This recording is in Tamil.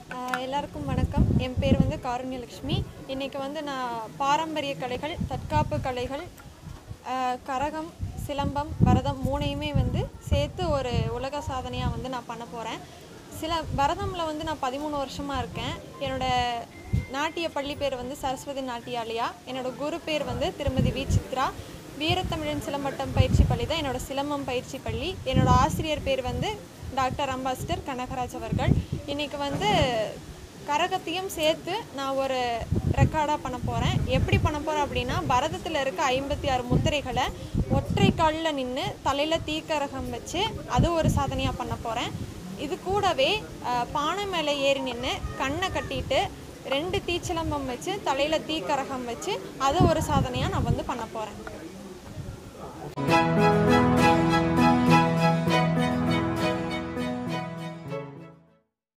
ஆஹ் எல்லாருக்கும் வணக்கம் என் பேர் வந்து காருண்யலக்ஷ்மி இன்னைக்கு வந்து நான் பாரம்பரிய கலைகள் தற்காப்பு கலைகள் ஆஹ் கரகம் சிலம்பம் பரதம் மூணையுமே வந்து சேர்த்து ஒரு உலக சாதனையாக வந்து நான் பண்ண போகிறேன் சில பரதமில் வந்து நான் பதிமூணு வருஷமாக இருக்கேன் என்னோட நாட்டிய பள்ளி பேர் வந்து சரஸ்வதி நாட்டியாலயா என்னோட குரு பேர் வந்து திருமதி வி சித்ரா வீரத்தமிழன் சிலம்பட்டம் பயிற்சி பள்ளி தான் என்னோட சிலம்பம் பயிற்சி பள்ளி என்னோட ஆசிரியர் பேர் வந்து டாக்டர் அம்பாசிடர் கனகராஜ் அவர்கள் இன்னைக்கு வந்து கரகத்தையும் சேர்த்து நான் ஒரு ரெக்கார்டாக பண்ண போகிறேன் எப்படி பண்ண போகிறேன் அப்படின்னா பரதத்தில் இருக்க ஐம்பத்தி ஆறு முத்திரைகளை ஒற்றை காலில் நின்று தலையில் தீக்கரகம் வச்சு அது ஒரு சாதனையாக பண்ண போகிறேன் இது கூடவே அஹ், பானை மேலே ஏறி நின்று கண்ணை கட்டிட்டு ரெண்டு தீச்சிலம்பம் வச்சு தலையில் தீக்கரகம் வச்சு அது ஒரு சாதனையாக நான் வந்து பண்ண போகிறேன்